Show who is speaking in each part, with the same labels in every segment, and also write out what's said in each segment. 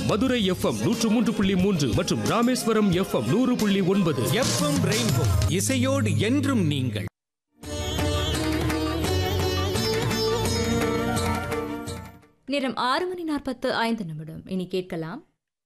Speaker 1: Madurai FM நூற்று மூன்று புள்ளி மூன்று மற்றும் ராமேஸ்வரம் எஃப்எம் நூறு புள்ளி ஒன்பது
Speaker 2: எஃப்எம் ரெயின்போ இசையோடு என்றும் நீங்கள்
Speaker 3: நேரம் ஆறு மணி நாற்பத்து ஐந்து நிமிடம் இனி கேட்கலாம்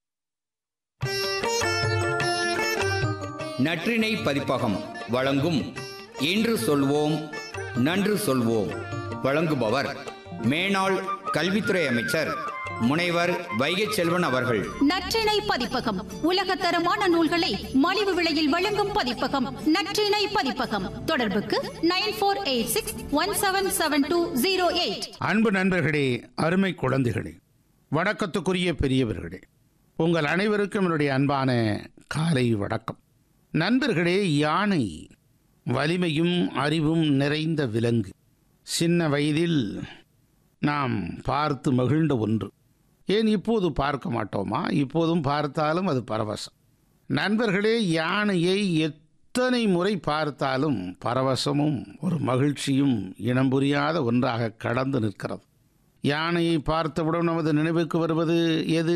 Speaker 4: நற்றிணை பதிப்பகம் வழங்கும் இன்று சொல்வோம் நன்று சொல்வோம் வழங்குபவர் மேனாள் கல்வித்துறை அமைச்சர் முனைவர் வைகை செல்வன் அவர்கள்
Speaker 5: நற்றிணை பதிப்பகம் உலகத்தரமான நூல்களை மலிவு விலையில் வழங்கும் பதிப்பகம் நற்றிணை பதிப்பகம் தொடர்புக்கு nine four eight six one seven seven two zero eight
Speaker 6: அன்பு நண்பர்களே அருமை குழந்தைகளே வணக்கத்துக்குரிய பெரியவர்களே உங்கள் அனைவருக்கும் என்னுடைய அன்பான காலை வணக்கம் நண்பர்களே யானை வலிமையும் அறிவும் நிறைந்த விலங்கு சின்ன வயதில் நாம் பார்த்து மகிழ்ந்த ஒன்று ஏன் இப்போது பார்க்க மாட்டோமா இப்போதும் பார்த்தாலும் அது பரவசம் நண்பர்களே யானையை எத்தனை முறை பார்த்தாலும் பரவசமும் ஒரு மகிழ்ச்சியும் இனம் புரியாத ஒன்றாக கடந்து நிற்கிறது யானையை பார்த்தவுடன் நமது நினைவுக்கு வருவது எது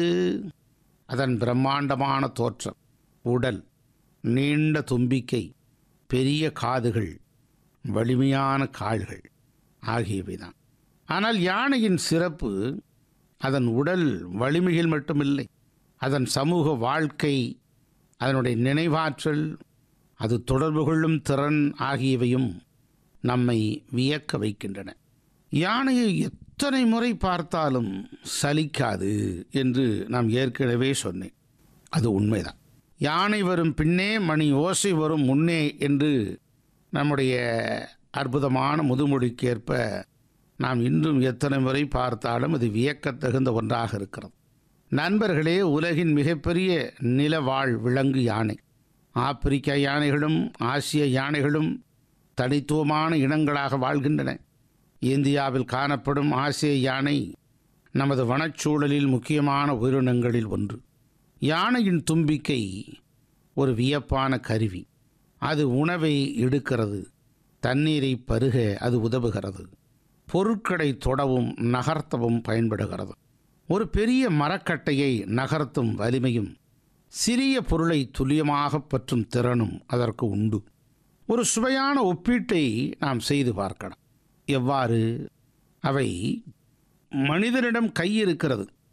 Speaker 6: அதன் பிரம்மாண்டமான தோற்றம் உடல் நீண்ட தும்பிக்கை பெரிய காதுகள் வலிமையான கால்கள் ஆகியவைதான் ஆனால் யானையின் சிறப்பு அதன் உடல் வலிமையில் மட்டுமில்லை அதன் சமூக வாழ்க்கை அதனுடைய நினைவாற்றல் அது தொடர்பு கொள்ளும் திறன் ஆகியவையும் நம்மை வியக்க வைக்கின்றன யானையை எத்தனை முறை பார்த்தாலும் சலிக்காது என்று நாம் ஏற்கனவே சொன்னேன் அது உண்மைதான் யானை வரும் பின்னே மணி ஓசை வரும் முன்னே என்று நம்முடைய அற்புதமான முதுமொழிக்கேற்ப நாம் இன்றும் எத்தனை முறை பார்த்தாலும் அது வியக்கத்தகுந்த ஒன்றாக இருக்கிறது நண்பர்களே உலகின் மிகப்பெரிய நிலவாழ் விலங்கு யானை ஆப்பிரிக்க யானைகளும் ஆசிய யானைகளும் தனித்துவமான இனங்களாக வாழ்கின்றன இந்தியாவில் காணப்படும் ஆசிய யானை நமது வனச்சூழலில் முக்கியமான உயிரினங்களில் ஒன்று யானையின் தும்பிக்கை ஒரு வியப்பான கருவி அது உணவை எடுக்கிறது தண்ணீரை பருக அது உதவுகிறது பொருட்களை தொடவும் நகர்த்தவும் பயன்படுகிறது ஒரு பெரிய மரக்கட்டையை நகர்த்தும் வலிமையும் சிறிய பொருளை துல்லியமாக பற்றும் திறனும் அதற்கு உண்டு ஒரு சுவையான ஒப்பீட்டை நாம் செய்து பார்க்கலாம் எவ்வாறு அவை மனிதனிடம் கை இருக்கிறது